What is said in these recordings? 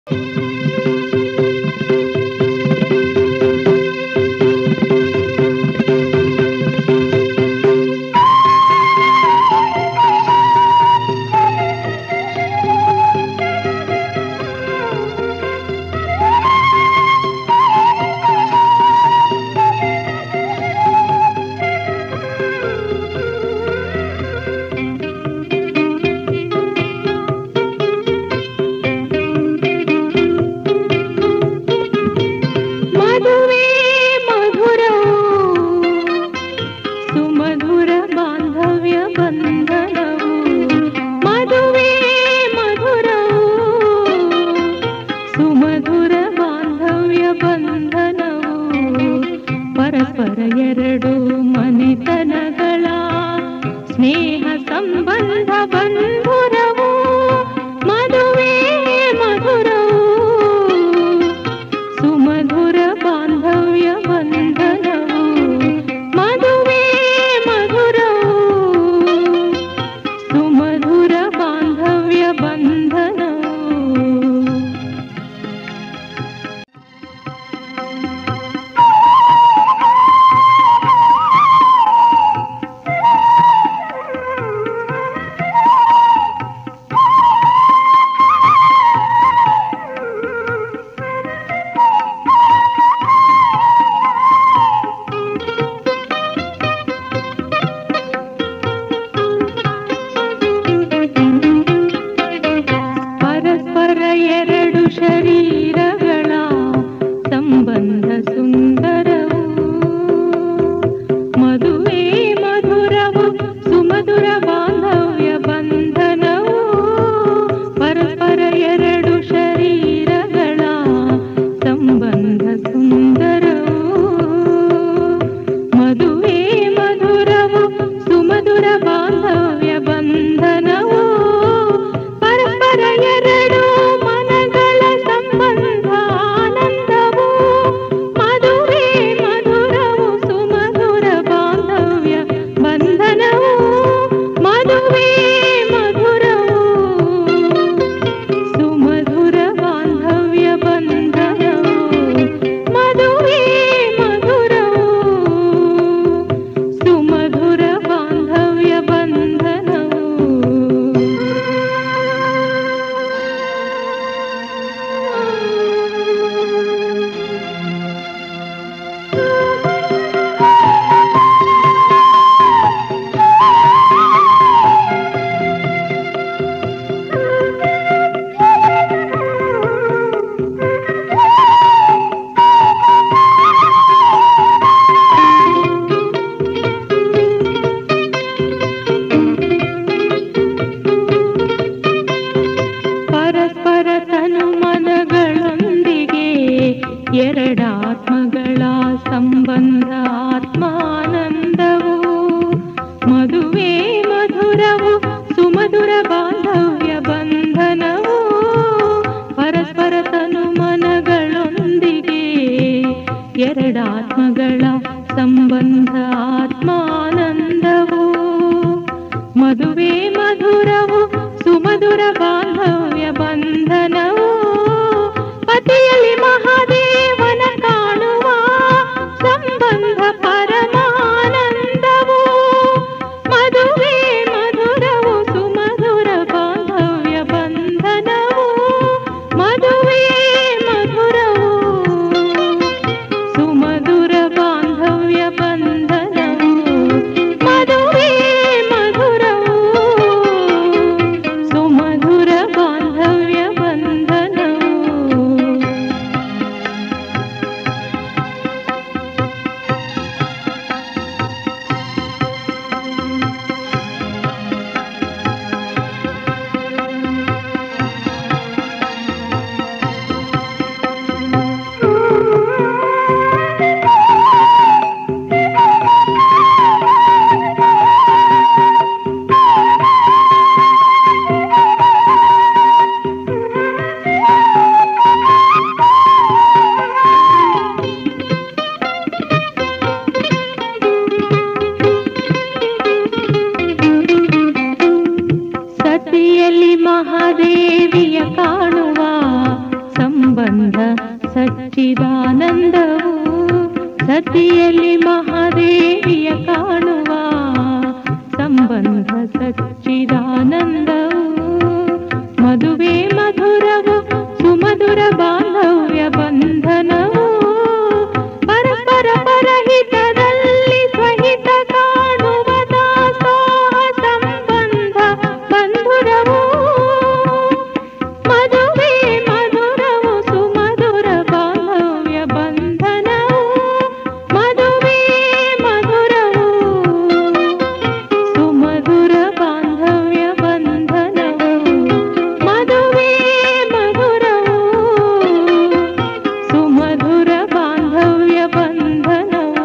ಮದುವೆ ಮಧುರವು ಸುಮಧುರ ಬಾಂಧವ್ಯ ಬಂಧನವು ಮದುವೆ ಮಧುರವು ಸುಮಧುರ ಬಾಂಧವ್ಯ ಬಂಧನವು ಪರಸ್ಪರ ಎರಡು ಮನೆತನಗಳ ಸ್ನೇಹ ಸಂಬಂಧ ಬಂಧುರವು ಮದುವೆ ಮಧುರವು ಸುಮಧುರ ಬಾಂಧವ್ಯ ಬಂಧನವು ಮದುವೆ ಮಧುರವು ಸುಮಧುರ ಬಾಂಧವ್ಯ ಬಂಧನವು ಪರಸ್ಪರ ಎರಡು ಶರೀರಗಳ ಸಂಬಂಧ ಸುಂದರವು ಮದುವೆ ಮಧುರವು ಸುಮಧುರ ಬಾಂಧವ್ಯ ಬಂಧನವು ಪರಸ್ಪರ ಎರಡು ಶರೀರಗಳ ಸಂಬಂಧ ಸುಂದರವು ಮದುವೆ ಮಧುರವು ಸುಮಧುರ ಬಾಂಧವ್ಯ ಬಂಧನವು ಪರಸ್ಪರ ಎರಡು ಮನಗಳ ಸಂಬಂಧ ಆನಂದವು ಮದುವೆ ಮಧುರವು ಸುಮಧುರ ಬಾಂಧವ್ಯ ಬಂಧನವು ಮದುವೆ ಮಧುರವು ಸುಮಧುರ ಬಾಂಧವ್ಯ ಬಂಧನವು ಮದುವೆ ಮಧುರವು ಸುಮಧುರ ಬಾಂಧವ್ಯ ಬಂಧನವು ಪರಸ್ಪರ ತನು ಮನಗಳೊಂದಿಗೆ ಎರಡಾತ್ಮಗಳ ಸಂಬಂಧ ಆತ್ಮಾನಂದವು ಮದುವೆ ಮಧುರವು ಸುಮಧುರ ಬಾಂಧವ್ಯ ಬಂಧನವು ಪರಸ್ಪರ ತನು ಮನಗಳೊಂದಿಗೆ ಎರಡಾತ್ಮಗಳ ಸಂಬಂಧ ಆತ್ಮಾನಂದವು ಮದುವೆ ಮಧುರವು ಸುಮಧುರ ಬಾಂಧವ್ಯ ಬಂಧನವು ಪತಿಯಲ್ಲಿ ಮಹಾದೇವನ ಕಾಣುವ ಸಂಬಂಧ ಪರಮಾನಂದವು ಮದುವೆ ಮಧುರವು ಸುಮಧುರ ಬಾಂಧವ್ಯ ಬಂಧನವು ಮದುವೆ ಮಧುರವು ಸುಮಧುರ ಬಾಂಧವ್ಯ ಬಂಧನವು ಸಂಬಂಧ ಸಚ್ಚಿದಾನಂದವು ಸತಿಯಲ್ಲಿ ಮಹಾದೇವಿಯ ಕಾಣುವ ಸಂಬಂಧ ಸಚ್ಚಿದಾನಂದವು ಮದುವೆ ಮಧುರವು ಸುಮಧುರ ಬಾಂಧವ್ಯ ಬಂಧನವು ಪರಸ್ಪರ ಪರಹಿತದಲ್ಲಿ ಸ್ವಹಿತ ಕಾಣುವ ದಾಸೋಹ ಸಂಬಂಧ ಬಂಧುರವು ಮದುವೆ ಮಧುರವು ಸುಮಧುರ ಬಾಂಧವ್ಯ ಬಂಧನವು ಮದುವೆ ಮಧುರವು ಸುಮಧುರ ಬಾಂಧವ್ಯ ಬಂಧನವು ಮದುವೆ ಮಧುರವು ಸುಮಧುರ ಬಾಂಧವ್ಯ ಬಂಧನವು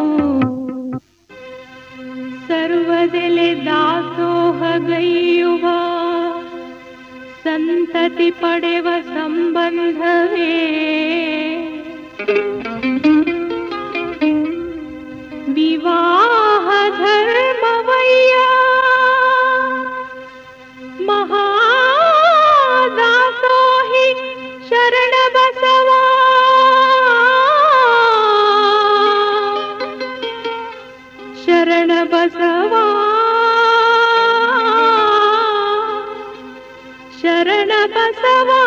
ಸರ್ವದೆಲೆ ದಾಸೋಹಗೈಯುವ ಸಂತತಿ ಪಡೆವ ಸಂಬಂಧವೇ ವಿವಾಹ ಧರ್ಮವಯ್ಯ ಮಹಾದಾಸೋಹಿ ಶರಣ ಬಸವ ಶರಣ ಬಸವ ಶರಣ ಬಸವ